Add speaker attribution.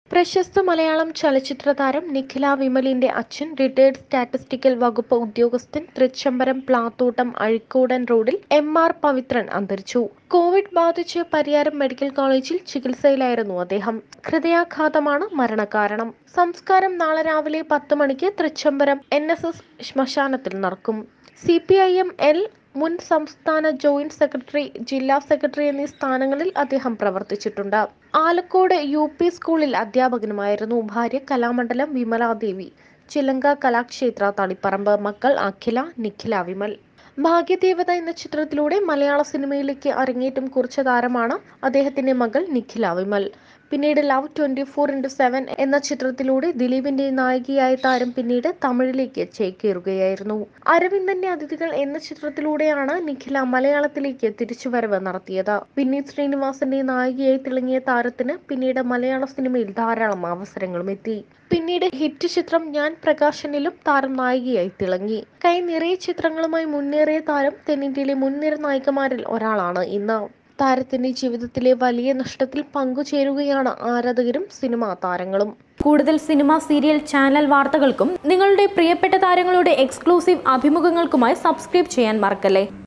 Speaker 1: പ്രശസ്ത മലയാളം ചലച്ചിത്ര താരം നിഖില വിമലിന്റെ അച്ഛൻ റിട്ടയർഡ് സ്റ്റാറ്റിസ്റ്റിക്കൽ വകുപ്പ് ഉദ്യോഗസ്ഥൻ തൃച്ചംബരം പ്ലാത്തോട്ടം അഴിക്കോടൻ റോഡിൽ എം ആർ പവിത്രൻ അന്തരിച്ചു കോവിഡ് ബാധിച്ച് പരിയാരം മെഡിക്കൽ കോളേജിൽ ചികിത്സയിലായിരുന്നു അദ്ദേഹം ഹൃദയാഘാതമാണ് മരണകാരണം സംസ്കാരം നാളെ രാവിലെ പത്ത് മണിക്ക് തൃച്ചംബരം എൻ എസ് എസ് ശ്മശാനത്തിൽ നടക്കും C P I M L മുൻ സംസ്ഥാന ജോയിന്റ് സെക്രട്ടറി ജില്ലാ സെക്രട്ടറി എന്നീ സ്ഥാനങ്ങളിൽ അദ്ദേഹം പ്രവർത്തിച്ചിട്ടുണ്ട് ആലക്കോട് യു പി സ്കൂളിൽ അധ്യാപകനുമായിരുന്നു ഭാര്യ കലാമണ്ഡലം വിമലാദേവി ചിലങ്ക കലാക്ഷേത്ര തളിപ്പറമ്പ് മക്കൾ അഖില നിഖില വിമൽ ഭാഗ്യദേവത എന്ന ചിത്രത്തിലൂടെ മലയാള സിനിമയിലേക്ക് അരങ്ങേറ്റം കുറിച്ച താരമാണ് അദ്ദേഹത്തിന്റെ മകൾ നിഖില വിമൽ പിന്നീട് love twenty four into seven എന്ന ചിത്രത്തിലൂടെ ദിലീപിന്റെ നായികയായ താരം പിന്നീട് തമിഴിലേക്ക് ചേക്കേറുകയായിരുന്നു അരവിന്ദന്റെ അതിഥികൾ എന്ന ചിത്രത്തിലൂടെയാണ് നിഖില മലയാളത്തിലേക്ക് തിരിച്ചുവരവ് നടത്തിയത് വിനീത് ശ്രീനിവാസന്റെ നായികയായി തിളങ്ങിയ താരത്തിന് പിന്നീട് മലയാള സിനിമയിൽ ധാരാളം അവസരങ്ങളും എത്തി പിന്നീട് ഹിറ്റ് ചിത്രം ഞാൻ പ്രകാശനിലും താരം നായികയായി തിളങ്ങി കൈ നിറയെ ചിത്രങ്ങളുമായി മുന്നേറിയ താരം തെന്നിന്ത്യയിലെ മുൻനിര നായികമാരിൽ ഒരാളാണ് ഇന്ന് താരത്തിന്റെ ജീവിതത്തിലെ വലിയ നഷ്ടത്തിൽ പങ്കുചേരുകയാണ് ആരാധകരും സിനിമാ താരങ്ങളും
Speaker 2: കൂടുതൽ സിനിമ സീരിയൽ ചാനൽ വാർത്തകൾക്കും നിങ്ങളുടെ പ്രിയപ്പെട്ട താരങ്ങളുടെ എക്സ്ക്ലൂസീവ് അഭിമുഖങ്ങൾക്കുമായി സബ്സ്ക്രൈബ് ചെയ്യാൻ മറക്കല്ലേ